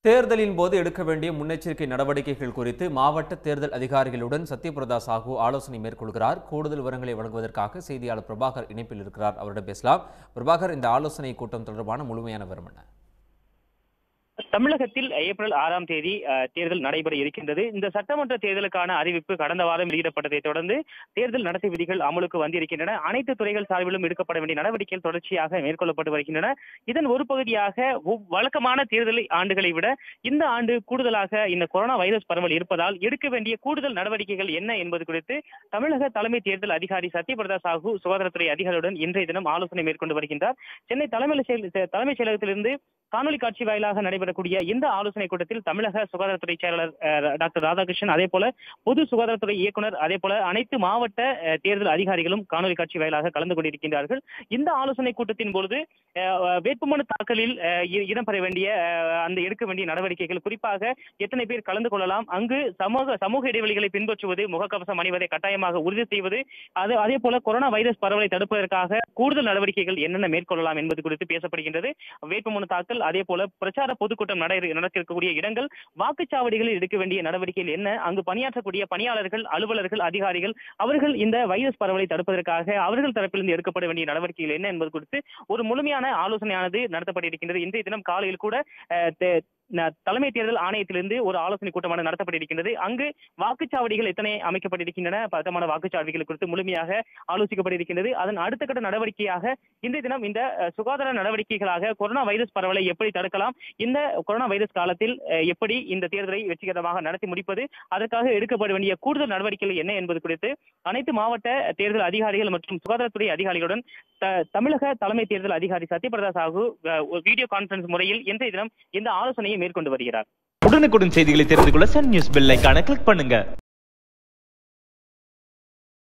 தேர்தலின் போது எடுக்க வேண்டிய முன்னெச்சரிக்கை நடவடிக்கைகள் குறித்து மாவட்ட தேர்தல் அதிகாரிகளுடன் சத்யபிரதா சாஹூ ஆலோசனை மேற்கொள்கிறார் கூடுதல் விவரங்களை வழங்குவதற்காக செய்தியாளர் பிரபாகர் இணைப்பில் இருக்கிறார் அவரிடம் பேசலாம் பிரபாகர் இந்த ஆலோசனை கூட்டம் தொடர்பான முழுமையான விவரம் என்ன தமிழகத்தில் ஏப்ரல் ஆறாம் தேதி அஹ், தேர்தல் நடைபெற இருக்கின்றது இந்த சட்டமன்ற தேர்தலுக்கான அறிவிப்பு கடந்த வாரம் வெளியிடப்பட்டதை தொடர்ந்து தேர்தல் நடத்தை விதிகள் அமலுக்கு வந்திருக்கின்றன அனைத்து துறைகள் சார்பிலும் எடுக்கப்பட வேண்டிய நடவடிக்கைகள் தொடர்ச்சியாக மேற்கொள்ளப்பட்டு வருகின்றன இதன் ஒரு பகுதியாக ஒவ்- வழக்கமான தேர்தல் ஆண்டுகளை விட இந்த ஆண்டு கூடுதலாக இந்த கொரோனா வைரஸ் பரவல் இருப்பதால் எடுக்க வேண்டிய கூடுதல் நடவடிக்கைகள் என்ன என்பது குறித்து தமிழக தலைமை தேர்தல் அதிகாரி சத்யபிரதா சாஹூ சுகாதாரத்துறை அதிகாரிகளுடன் இன்றைய தினம் ஆலோசனை மேற்கொண்டு வருகின்றார் சென்னை தலைமை செயல் தலைமைச் செயலகத்திலிருந்து காணொலி காட்சி வாயிலாக நடைபெறக்கூடிய இந்த ஆலோசனை கூட்டத்தில் தமிழக சுகாதாரத்துறை செயலாளர் அஹ், டாக்டர் ராதாகிருஷ்ணன் அதே போல பொது சுகாதாரத்துறை இயக்குனர் அதே போல அனைத்து மாவட்ட அஹ், தேர்தல் அதிகாரிகளும் காணொலி காட்சி வாயிலாக கலந்து கொண்டிருக்கின்றார்கள் இந்த ஆலோசனை கூட்டத்தின் பொழுது அஹ், வேட்புமனு தாக்கலில் அஹ், இ- இடம்பெற வேண்டிய அஹ், அந்த எடுக்க வேண்டிய நடவடிக்கைகள் குறிப்பாக எத்தனை பேர் கலந்து கொள்ளலாம் அங்கு சமூக சமூக இடைவெளிகளை பின்பற்றுவது முகக்கவசம் அணிவதை கட்டாயமாக உறுதி செய்வது அது அதே போல கொரோனா வைரஸ் பரவலை தடுப்பதற்காக கூடுதல் நடவடிக்கைகள் என்னென்ன மேற்கொள்ளலாம் என்பது குறித்து பேசப்படுகின்றது வேட்புமனு தாக்கல் அதே போல பிரச்சார பொதுக்கூட்டம் நட நடக்கக்கூடிய இடங்கள் வாக்குச்சாவடிகளில் எடுக்க வேண்டிய நடவடிக்கைகள் என்ன அங்கு பணியாற்றக்கூடிய பணியாளர்கள் அலுவலர்கள் அதிகாரிகள் அவர்கள் இந்த வைரஸ் பரவலை தடுப்பதற்காக அவர்கள் தரப்பிலிருந்து எடுக்கப்பட வேண்டிய நடவடிக்கைகள் என்ன என்பது குறித்து ஒரு முழுமையான ஆலோசனையானது நடத்தப்பட்டிருக்கின்றது இன்றைய தினம் காலையில் கூட அஹ், தே- ந- தலைமை தேர்தல் ஆணையத்திலிருந்து ஒரு ஆலோசனை கூட்டமானது நடத்தப்பட்டிருக்கின்றது அங்கு வாக்குச்சாவடிகள் எத்தனை அமைக்கப்பட்டிருக்கின்றன பதமான வாக்குச்சாவடிகள் குறித்து முழுமையாக ஆலோசிக்கப்பட்டிருக்கின்றது அதன் அடுத்த கட்ட நடவடிக்கையாக இன்றைய தினம் இந்த அஹ், சுகாதார நடவடிக்கைகளாக கொரோனா வைரஸ் பரவலை எப்படி தடுக்கலாம் இந்த கொரோனா வைரஸ் காலத்தில் அஹ், எப்படி இந்த தேர்தலை வெற்றிகரமாக நடத்தி முடிப்பது அதற்காக எடுக்கப்பட வேண்டிய கூடுதல் நடவடிக்கைகள் என்ன என்பது குறித்து அனைத்து மாவட்ட தேர்தல் அதிகாரிகள் மற்றும் சுகாதாரத்துறை அதிகாரிகளுடன் த- தமிழக தலைமை தேர்தல் அதிகாரி சத்யபிரதா சாஹூ அஹ், ஒரு வீடியோ கான்பரன்ஸ் முறையில் இன்றைய தினம் இந்த ஆலோசனையை மேற்கொண்டு வருகிறார் உடனுக்குடன் செய்திகளை தெரிந்து கொள்ள சன் நியூஸ் பெல் ஐகானை கிளிக் பண்ணுங்க